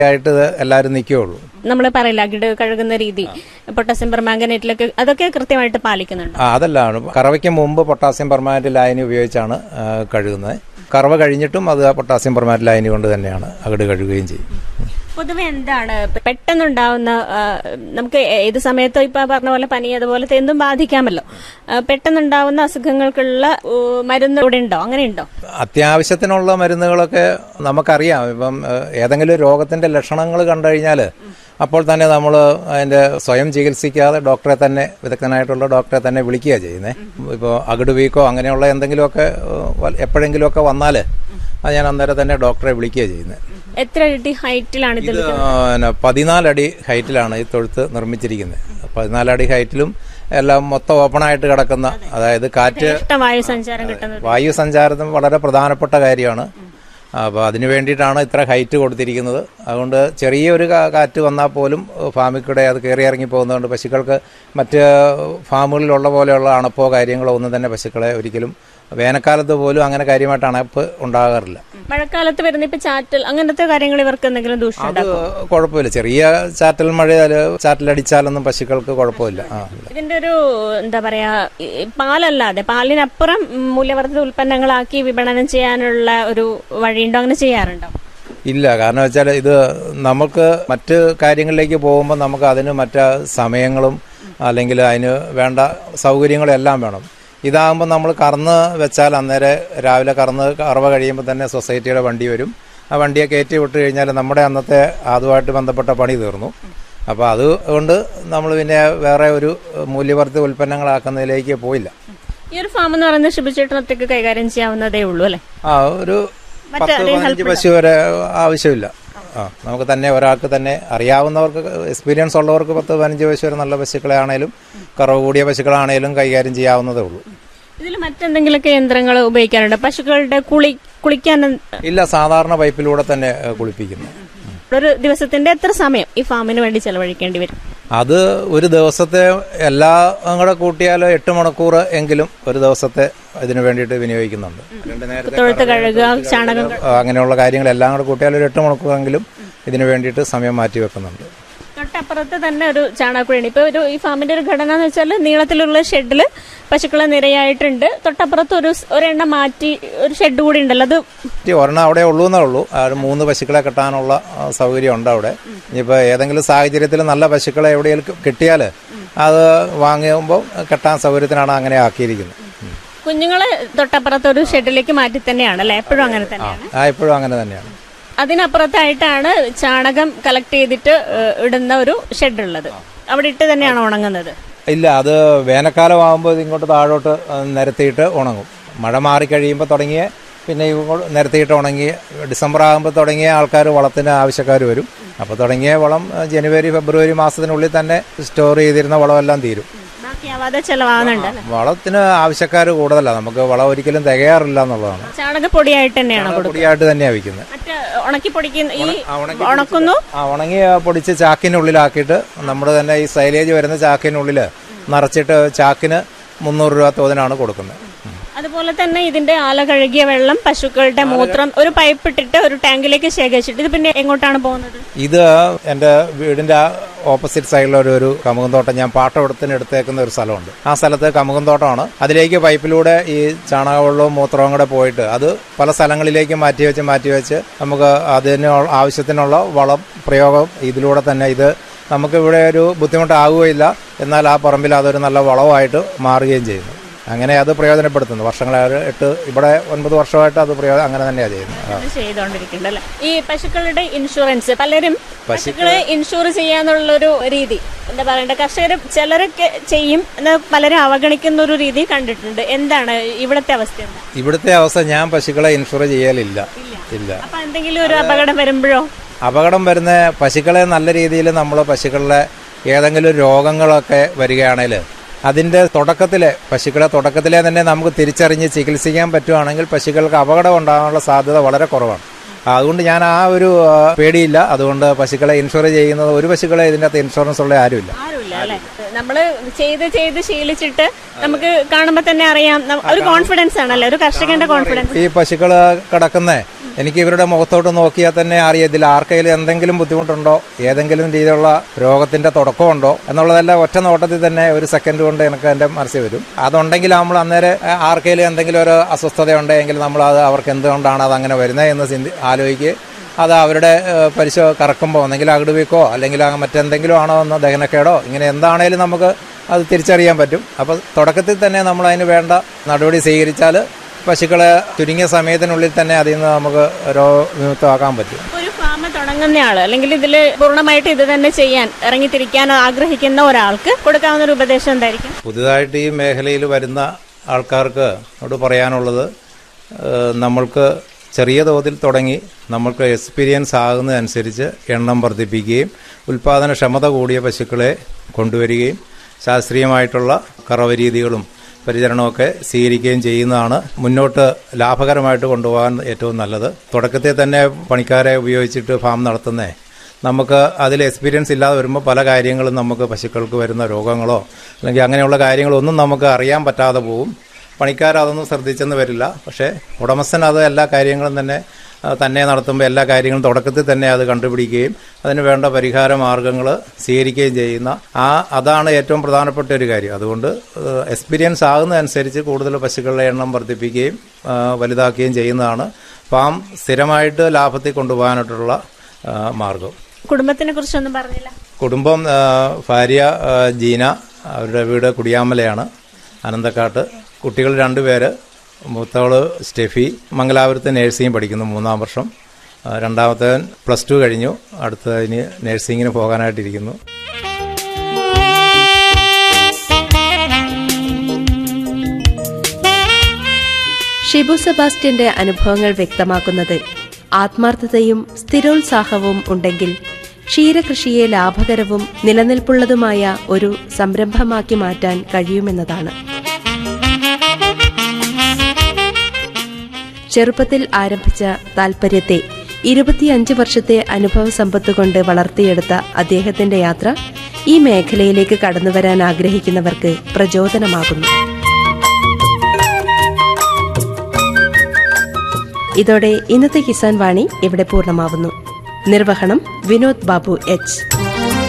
ആയിട്ട് ഇത് എല്ലാവരും നിൽക്കുകയുള്ളൂ നമ്മൾ പറയില്ല അകിട് കഴുകുന്ന രീതി പൊട്ടാസ്യം പെർമാംഗനേറ്റിലൊക്കെ അതൊക്കെ കൃത്യമായിട്ട് പാലിക്കുന്നുണ്ട് ആ അതല്ലാണ് കറവയ്ക്ക് മുമ്പ് പൊട്ടാസ്യം പെർമാനന്റ് ലായനി ഉപയോഗിച്ചാണ് ആ, കഴുകുന്നത് കറവ കഴിഞ്ഞിട്ടും അത് ആ പൊട്ടാസ്യം പെർമാനന്റ് ലായനി കൊണ്ട് തന്നെയാണ് അകിട് കഴുകുകയും ചെയ്യും പൊതുവെ എന്താണ് പെട്ടെന്നുണ്ടാവുന്ന ആ, നമുക്ക് ഏത് സമയത്തും ഇപ്പൊ പറഞ്ഞ പോലെ പനി അതുപോലത്തെ എന്തും ബാധിക്കാമല്ലോ ആ, പെട്ടെന്നുണ്ടാവുന്ന അസുഖങ്ങൾക്കുള്ള ഊ, മരുന്ന് ഇവിടെ ഉണ്ടോ അങ്ങനെ ഉണ്ടോ അത്യാവശ്യത്തിനുള്ള മരുന്നുകളൊക്കെ നമുക്കറിയാം ഇപ്പം ഏഹ്, ഏതെങ്കിലും രോഗത്തിന്റെ ലക്ഷണങ്ങൾ കണ്ടു കഴിഞ്ഞാൽ അപ്പോൾ തന്നെ നമ്മൾ അതിന്റെ സ്വയം ചികിത്സിക്കാതെ ഡോക്ടറെ തന്നെ വിദഗ്ധനായിട്ടുള്ള ഡോക്ടറെ തന്നെ വിളിക്കുക ചെയ്യുന്നത് ഇപ്പോൾ അകിട് വീക്കോ അങ്ങനെയുള്ള എന്തെങ്കിലുമൊക്കെ ഏഹ്, വൽ- എപ്പോഴെങ്കിലുമൊക്കെ വന്നാൽ അത് ഞാൻ അന്നേരം തന്നെ ഡോക്ടറെ വിളിക്കുക ചെയ്യുന്നത് എത്ര അടി ഹൈറ്റിലാണ് ഇത് ഇത് പിന്നെ പതിനാലടി ഹൈറ്റിലാണ് ഈ തൊഴുത്ത് നിർമ്മിച്ചിരിക്കുന്നത് പതിനാലടി ഹൈറ്റിലും എല്ലാം മൊത്തം ഓപ്പണായിട്ട് കിടക്കുന്ന അതായത് കാറ്റ് ഇഷ്ടവായു സഞ്ചാരം കിട്ടുന്നത് വായു സഞ്ചാരത്തിന് വളരെ പ്രധാനപ്പെട്ട കാര്യമാണ് അപ്പോൾ അതിനു വേണ്ടിയിട്ടാണ് ഇത്ര ഹൈറ്റ് കൊടുത്തിരിക്കുന്നത് അതുകൊണ്ട് ചെറിയൊരു കാ- കാറ്റ് വന്നാൽ പോലും ഫാമിൽ കൂടെ അത് കയറി ഇറങ്ങി പോകുന്നതുകൊണ്ട് പശുക്കൾക്ക് മറ്റ് ഫാമുകളിലുള്ള പോലെയുള്ള അണപ്പോ കാര്യങ്ങളോ ഒന്നും തന്നെ പശുക്കളെ ഒരിക്കലും വേനൽക്കാലത്ത് പോലും അങ്ങനെ കാര്യമായിട്ട് അണപ്പ് ഉണ്ടാകാറില്ല മഴക്കാലത്ത് വരുന്ന ഇപ്പൊ ചാറ്റൽ അങ്ങനത്തെ കാര്യങ്ങൾ ഇവർക്ക് എന്തെങ്കിലും ദൂഷ്യം അത് കുഴപ്പമില്ല ചെറിയ ചാറ്റൽ മഴ ചാറ്റലടിച്ചാലൊന്നും പശുക്കൾക്ക് കുഴപ്പമില്ല ആ ഇല്ല. ഇതിന്റെ ഒരു എന്താ പറയാ ഈ പാലല്ലാതെ പാലിനപ്പുറം മൂല്യവർദ്ധിത ഉൽപ്പന്നങ്ങളാക്കി വിപണനം ചെയ്യാനുള്ള ഒരു വഴിയുണ്ടോ അങ്ങനെ ചെയ്യാറുണ്ടോ ഇല്ല കാരണം വെച്ചാൽ ഇത് നമുക്ക് മറ്റ് കാര്യങ്ങളിലേക്ക് പോകുമ്പോൾ നമുക്ക് അതിന് മറ്റ് സമയങ്ങളും അല്ലെങ്കിൽ അതിന് വേണ്ട സൗകര്യങ്ങളും എല്ലാം വേണം ഇതാകുമ്പോൾ നമ്മൾ കറന്ന് വെച്ചാൽ അന്നേരം രാവിലെ കറന്ന് കറവ കഴിയുമ്പോൾ തന്നെ സൊസൈറ്റിയുടെ വണ്ടി വരും ആ വണ്ടിയെ കയറ്റി വിട്ട് കഴിഞ്ഞാൽ നമ്മുടെ അന്നത്തെ അതുമായിട്ട് ബന്ധപ്പെട്ട പണി തീർന്നു അപ്പോൾ അതുകൊണ്ട് നമ്മൾ പിന്നെ വേറെ ഒരു മൂല്യവർദ്ധിത ഉൽപ്പന്നങ്ങളാക്കുന്നതിലേക്ക് പോയില്ല ഈ ഒരു ഫാം എന്ന് പറയുന്നത് ശുഭചേട്ടനത്തേക്ക് കൈകാര്യം ചെയ്യാവുന്നതേ ഉള്ളൂ അല്ലെ ആ ഒരു പത്ത് പതിനഞ്ച് പശു വരെ ആവശ്യമില്ല ആ നമുക്ക് തന്നെ ഒരാൾക്ക് തന്നെ അറിയാവുന്നവർക്ക് എക്സ്പീരിയൻസ് ഉള്ളവർക്ക് പത്ത് പതിനഞ്ച് പശു വരെ നല്ല പശുക്കളെ ആണേലും കറവ് കൂടിയ പശുക്കളാണേലും കൈകാര്യം ചെയ്യാവുന്നതേ ഉള്ളൂ ഇതിൽ മറ്റെന്തെങ്കിലുമൊക്കെ യന്ത്രങ്ങൾ ഉപയോഗിക്കാറുണ്ട് പശുക്കളുടെ കുളി കുളിക്കാൻ ഇല്ല സാധാരണ പൈപ്പിലൂടെ തന്നെ ഏ, കുളിപ്പിക്കുന്നു ഒരു ദിവസത്തിന്റെ എത്ര സമയം ഈ ഫാമിന് വേണ്ടി ചെലവഴിക്കേണ്ടി വരും അത് ഒരു ദിവസത്തെ എല്ലാ കൂടെ കൂട്ടിയാൽ എട്ട് മണിക്കൂർ എങ്കിലും ഒരു ദിവസത്തെ ഇതിനു വേണ്ടിയിട്ട് വിനിയോഗിക്കുന്നുണ്ട് രണ്ട് നേരത്തെ തൊഴുത്ത് കഴുകുക ചാണകം ക- ആ, അങ്ങനെയുള്ള കാര്യങ്ങളെല്ലാം കൂടെ കൂട്ടിയാൽ ഒരു എട്ട് മണിക്കൂറെങ്കിലും ഇതിനു വേണ്ടിയിട്ട് സമയം മാറ്റി വെക്കുന്നുണ്ട് തൊട്ടപ്പുറത്ത് തന്നെ ഒരു ചാണകക്കുഴിയാണ് ഇപ്പൊ ഒരു ഈ ഫാമിന്റെ ഒരു ഘടന എന്ന് വെച്ചാൽ നീളത്തിലുള്ള ഷെഡില് പശുക്കളെ നിരയായിട്ടുണ്ട് തൊട്ടപ്പുറത്ത് ഒരു സ്- ഒരെണ്ണം മാറ്റി ഒരു ഷെഡ് കൂടി ഉണ്ടല്ലോ അത് ഈ ഒരെണ്ണം അവിടെ ഉള്ളൂ എന്നേ ഉള്ളൂ ആ ഒരു മൂന്ന് പശുക്കളെ കെട്ടാനുള്ള ആ, സൗകര്യം ഉണ്ട് അവിടെ ഇനിയിപ്പോൾ ഏതെങ്കിലും സാഹചര്യത്തിൽ നല്ല പശുക്കളെ എവിടെയെങ്കിലും കിട്ടിയാൽ അത് വാങ്ങുമ്പോൾ കെട്ടാൻ സൗകര്യത്തിനാണ് അങ്ങനെ ആക്കിയിരിക്കുന്നത് ഉം. കുഞ്ഞുങ്ങളെ തൊട്ടപ്പുറത്ത് ഒരു ഷെഡിലേക്ക് മാറ്റി തന്നെയാണ് അല്ലെ എപ്പോഴും അങ്ങനെ തന്നെയാണ് ആ ഇപ്പോഴും അങ്ങനെ തന്നെയാണ് അതിനപ്പുറത്തായിട്ടാണ് ചാണകം കളക്ട് ചെയ്തിട്ട് ഏഹ്, ഇടുന്ന ഒരു ഷെഡ് ഉള്ളത് അവിടെ ഇട്ട് തന്നെയാണ് ഉണങ്ങുന്നത് ഇല്ല അത് വേനൽക്കാലം ആകുമ്പോൾ ഇത് ഇങ്ങോട്ട് താഴോട്ട് ആ, നിരത്തിയിട്ട് ഉണങ്ങും മഴ മാറിക്കഴിയുമ്പോൾ തുടങ്ങിയ പിന്നെ ഇങ്ങോട്ട് നിരത്തിയിട്ട് ഉണങ്ങി ഡിസംബർ ആകുമ്പോൾ തുടങ്ങിയ ആൾക്കാർ വളത്തിന് ആവശ്യക്കാർ വരും അപ്പോൾ തുടങ്ങിയ വളം ആ, ജനുവരി ഫെബ്രുവരി മാസത്തിനുള്ളിൽ തന്നെ സ്റ്റോർ ചെയ്തിരുന്ന വളമെല്ലാം തീരും ബാക്കിയാവാതെ ചെലവാകുന്നുണ്ട് അല്ലെ വളത്തിന് ആൾക്കാർ കൂടുതലാണ് നമുക്ക് വളം ഒരിക്കലും തികയാറില്ല എന്നുള്ളതാണ് ചാണകപ്പൊടിയായിട്ട് തന്നെയാണ് കൊടുക്കുന്നത് പൊടിയായിട്ട് തന്നെയാണ് വിൽക്കുന്നത് മറ്റേ ഉണക്കി പൊടിക്കുന്ന ഈ ആ, ഉണക്കി ഉണക്കുന്നു ആ ഉണങ്ങി ആ പൊടിച്ച് ചാക്കിനുള്ളിലാക്കിയിട്ട് നമ്മുടെ തന്നെ ഈ സൈലേജ് വരുന്ന ചാക്കിനുള്ളിൽ നിറച്ചിട്ട് ചാക്കിന് മുന്നൂറ് രൂപ തോതിനാണ് കൊടുക്കുന്നത് ഉം. അതുപോലെ തന്നെ ഇതിന്റെ ആല കഴുകിയ വെള്ളം പശുക്കളുടെ മൂത്രം ഒരു പൈപ്പ് ഇട്ടിട്ട് ഒരു ടാങ്കിലേക്ക് ശേഖരിച്ചിട്ട് ഇത് പിന്നെ എങ്ങോട്ടാണ് പോകുന്നത് ഇത് എൻ്റെ വീടിൻ്റെ ഓപ്പോസിറ്റ് സൈഡിൽ ഒരു ഒരു കമുകുന്തോട്ടം ഞാൻ പാട്ടമെടുത്തിന് എടുത്തേക്കുന്ന ഒരു സ്ഥലമുണ്ട് ആ സ്ഥലത്ത് കമുകുന്തോട്ടമാണ് അതിലേക്ക് പൈപ്പിലൂടെ ഈ ചാണകവെള്ളവും മൂത്രവും കൂടെ പോയിട്ട് അത് പല സ്ഥലങ്ങളിലേക്ക് മാറ്റി വെച്ച് മാറ്റി വെച്ച് നമുക്ക് അതിന് ആവശ്യത്തിനുള്ള വളം പ്രയോഗം ഇതിലൂടെ തന്നെ ഇത് നമുക്ക് ഇവിടെ ഒരു ബുദ്ധിമുട്ടാകുകയില്ല എന്നാൽ ആ പറമ്പിൽ അതൊരു നല്ല വളമായിട്ട് മാറുകയും ചെയ്യുന്നു അങ്ങനെ അത് പ്രയോജനപ്പെടുത്തുന്നു വർഷങ്ങളെ ഒരു എട്ട് ഇവിടെ ഒൻപത് വർഷമായിട്ട് അത് പ്രയോജനം അങ്ങനെ തന്നെയാണ് ചെയ്യുന്നത് ആ. ഇത് ചെയ്തോണ്ടിരിക്കുന്നുണ്ട് അല്ലെ ഈ പശുക്കളുടെ ഇൻഷുറൻസ് പലരും പശുക്കളെ ഇൻഷുർ ചെയ്യാന്നുള്ള ഒരു രീതി എന്താ പറയണ്ട കർഷകർ ചിലരൊക്കെ ചെയ്യും എന്നാൽ പലരും അവഗണിക്കുന്ന ഒരു രീതി കണ്ടിട്ടുണ്ട് എന്താണ് ഇവിടത്തെ അവസ്ഥ എന്താ ഇവിടുത്തെ അവസ്ഥ ഞാൻ പശുക്കളെ ഇൻഷുർ ചെയ്യലില്ല ഇല്ല അപ്പൊ എന്തെങ്കിലും ഒരു അപകടം വരുമ്പോഴോ അപകടം വരുന്ന പശുക്കളെ നല്ല രീതിയിൽ നമ്മൾ പശുക്കളുടെ ഏതെങ്കിലും രോഗങ്ങളൊക്കെ വരികയാണെങ്കിൽ അതിൻ്റെ തുടക്കത്തിലെ പശുക്കളെ തുടക്കത്തിലെ തന്നെ നമുക്ക് തിരിച്ചറിഞ്ഞ് ചികിത്സിക്കാൻ പറ്റുവാണെങ്കിൽ പശുക്കൾക്ക് അപകടം ഉണ്ടാകാനുള്ള സാധ്യത വളരെ കുറവാണ് അതുകൊണ്ട് ഞാൻ ആ ഒരു ആ, പേടിയില്ല അതുകൊണ്ട് പശുക്കളെ ഇൻഷുർ ചെയ്യുന്നത് ഒരു പശുക്കളെ ഇതിൻ്റെ അകത്ത് ഇൻഷുറൻസ് ഉള്ള ആരുമില്ല ആരുമില്ല അല്ലെ നമ്മള് ചെയ്ത് ചെയ്ത് ശീലിച്ചിട്ട് നമുക്ക് കാണുമ്പോ തന്നെ അറിയാം നം- ഒരു കോൺഫിഡൻസ് ആണല്ലേ ഒരു കർഷകന്റെ കോൺഫിഡൻസ് ഈ പശുക്കൾ കിടക്കുന്ന എനിക്ക് ഇവരുടെ മുഖത്തോട്ട് നോക്കിയാൽ തന്നെ അറിയാം ഇതിൽ ആർക്കെങ്കിലും എന്തെങ്കിലും ബുദ്ധിമുട്ടുണ്ടോ ഏതെങ്കിലും രീതിയിലുള്ള രോഗത്തിന്റെ തുടക്കമുണ്ടോ എന്നുള്ളതെല്ലാം ഒറ്റ നോട്ടത്തിൽ തന്നെ ഒരു സെക്കൻഡ് കൊണ്ട് എനിക്ക് എന്റെ മനസ്സിൽ വരും അതുണ്ടെങ്കിൽ നമ്മൾ അന്നേരം ആ, ആർക്കെങ്കിലും എന്തെങ്കിലും ഒരു അസ്വസ്ഥത ഉണ്ടെങ്കിൽ നമ്മൾ അത് അവർക്ക് എന്തുകൊണ്ടാണ് അത് അങ്ങനെ വരുന്നത് എന്ന് ചിന്തി ആലോചിക്കുക അത് അവരുടെ ഏഹ്, പരിശോ കറക്കുമ്പോൾ ഒന്നെങ്കിൽ അകിടുവീക്കോ അല്ലെങ്കിൽ ആ മറ്റെന്തെങ്കിലും ആണോ എന്ന് ദഹനക്കേടോ ഇങ്ങനെ എന്താണേലും നമുക്ക് അത് തിരിച്ചറിയാൻ പറ്റും അപ്പോൾ തുടക്കത്തിൽ തന്നെ നമ്മൾ അതിന് വേണ്ട നടപടി സ്വീകരിച്ചാൽ പശുക്കളെ ചുരുങ്ങിയ സമയത്തിനുള്ളിൽ തന്നെ അതിൽ നിന്ന് നമുക്ക് രോഗവിമുക്തമാക്കാൻ പറ്റും ഒരു ഫാം തുടങ്ങുന്നയാള് അല്ലെങ്കിൽ ഇതിൽ പൂർണ്ണമായിട്ട് ഇത് തന്നെ ചെയ്യാൻ ഇറങ്ങിത്തിരിക്കാൻ ആഗ്രഹിക്കുന്ന ഒരാൾക്ക് കൊടുക്കാവുന്ന ഒരു ഉപദേശം എന്തായിരിക്കും പുതുതായിട്ട് ഈ മേഖലയിൽ വരുന്ന ആൾക്കാർക്ക് അവിടെ പറയാനുള്ളത് ഏഹ്, നമ്മൾക്ക് ചെറിയ തോതിൽ തുടങ്ങി നമ്മൾക്ക് എക്സ്പീരിയൻസ് ആകുന്നതനുസരിച്ച് എണ്ണം വർദ്ധിപ്പിക്കുകയും ഉൽപാദനക്ഷമത കൂടിയ പശുക്കളെ കൊണ്ടുവരികയും ശാസ്ത്രീയമായിട്ടുള്ള കറവ രീതികളും പരിചരണമൊക്കെ സ്വീകരിക്കുകയും ചെയ്യുന്നതാണ് മുന്നോട്ട് ലാഭകരമായിട്ട് കൊണ്ടുപോകാൻ ഏറ്റവും നല്ലത് തുടക്കത്തിൽ തന്നെ പണിക്കാരെ ഉപയോഗിച്ചിട്ട് ഫാം നടത്തുന്നേ നമുക്ക് അതിൽ എക്സ്പീരിയൻസ് ഇല്ലാതെ വരുമ്പോൾ പല കാര്യങ്ങളും നമുക്ക് പശുക്കൾക്ക് വരുന്ന രോഗങ്ങളോ അല്ലെങ്കിൽ അങ്ങനെയുള്ള കാര്യങ്ങളൊന്നും നമുക്ക് അറിയാൻ പറ്റാതെ പോകും പണിക്കാർ അതൊന്നും ശ്രദ്ധിച്ചെന്ന് വരില്ല പക്ഷേ ഉടമസ്ഥൻ അത് എല്ലാ കാര്യങ്ങളും തന്നെ ആ, തന്നെ നടത്തുമ്പോൾ എല്ലാ കാര്യങ്ങളും തുടക്കത്തിൽ തന്നെ അത് കണ്ടുപിടിക്കുകയും അതിന് വേണ്ട പരിഹാര മാർഗങ്ങൾ സ്വീകരിക്കുകയും ചെയ്യുന്ന ആ അതാണ് ഏറ്റവും പ്രധാനപ്പെട്ട ഒരു കാര്യം അതുകൊണ്ട് എക്സ്പീരിയൻസ് ആകുന്നതനുസരിച്ച് കൂടുതൽ പശുക്കളുടെ എണ്ണം വർദ്ധിപ്പിക്കുകയും ആ, വലുതാക്കുകയും ചെയ്യുന്നതാണ് ഫാം സ്ഥിരമായിട്ട് ലാഭത്തിൽ കൊണ്ടുപോകാനായിട്ടുള്ള ആ, മാർഗം കുടുംബത്തിനെ കുറിച്ചൊന്നും പറഞ്ഞില്ല കുടുംബം ആ, ഭാര്യ ആ, ജീന അവരുടെ വീട് കുടിയാമലയാണ് അനന്തക്കാട്ട് കുട്ടികൾ രണ്ടുപേര് മൂത്തവള് സ്റ്റെഫി മംഗലാപുരത്ത് നേഴ്സിംഗ് പഠിക്കുന്നു മൂന്നാം വർഷം ആ, രണ്ടാമത്തവൻ പ്ലസ് ടു കഴിഞ്ഞു അടുത്തതിന് നേഴ്സിങ്ങിന് പോകാനായിട്ടിരിക്കുന്നു ഷിബു സെബാസ്റ്റ്യന്റെ അനുഭവങ്ങൾ വ്യക്തമാക്കുന്നത് ആത്മാർത്ഥതയും സ്ഥിരോത്സാഹവും ഉണ്ടെങ്കിൽ ക്ഷീരകൃഷിയെ ലാഭകരവും നിലനിൽപ്പുള്ളതുമായ ഒരു സംരംഭമാക്കി മാറ്റാൻ കഴിയുമെന്നതാണ് ചെറുപ്പത്തിൽ ആരംഭിച്ച താൽപര്യത്തെ ഇരുപത്തിയഞ്ച് വർഷത്തെ അനുഭവ സമ്പത്ത് കൊണ്ട് വളർത്തിയെടുത്ത അദ്ദേഹത്തിന്റെ യാത്ര ഈ മേഖലയിലേക്ക് കടന്നുവരാൻ ആഗ്രഹിക്കുന്നവർക്ക് പ്രചോദനമാകുന്നു ഇതോടെ ഇന്നത്തെ കിസാൻ വാണി ഇവിടെ പൂർണ്ണമാവുന്നു നിർവഹണം വിനോദ് ബാബു എച്ച്